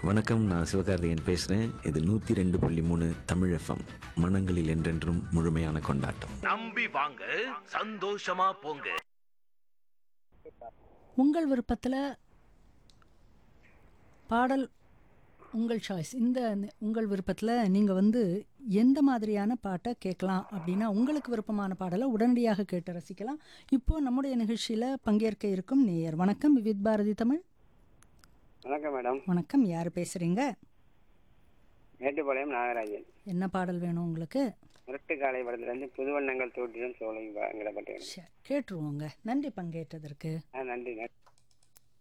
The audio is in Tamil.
வணக்கம் நான் சிவகார்த்திகேயன் பேசுகிறேன் இது நூற்றி ரெண்டு புள்ளி மூணு தமிழ் எஃப்எம் மனங்களில் என்றென்றும் முழுமையான கொண்டாட்டம் நம்பி வாங்க சந்தோஷமா போங்க உங்கள் விருப்பத்தில் பாடல் உங்கள் சாய்ஸ் இந்த உங்கள் விருப்பத்தில் நீங்கள் வந்து எந்த மாதிரியான பாட்டை கேட்கலாம் அப்படின்னா உங்களுக்கு விருப்பமான பாடலை உடனடியாக கேட்டு ரசிக்கலாம் இப்போ நம்முடைய நிகழ்ச்சியில் பங்கேற்க இருக்கும் நேயர் வணக்கம் விவித் பாரதி தமிழ் வணக்கம் மேடம் வணக்கம் யார் பேசுகிறீங்க மேட்டுப்பாளையம் நாகராஜன் என்ன பாடல் வேணும் உங்களுக்கு முரட்டு காலை படத்துலேருந்து புது வண்ணங்கள் தோற்றிடும் சோலை எங்களை பற்றி சரி கேட்டுருவோங்க நன்றி பங்கேற்றதற்கு ஆ நன்றி நன்றி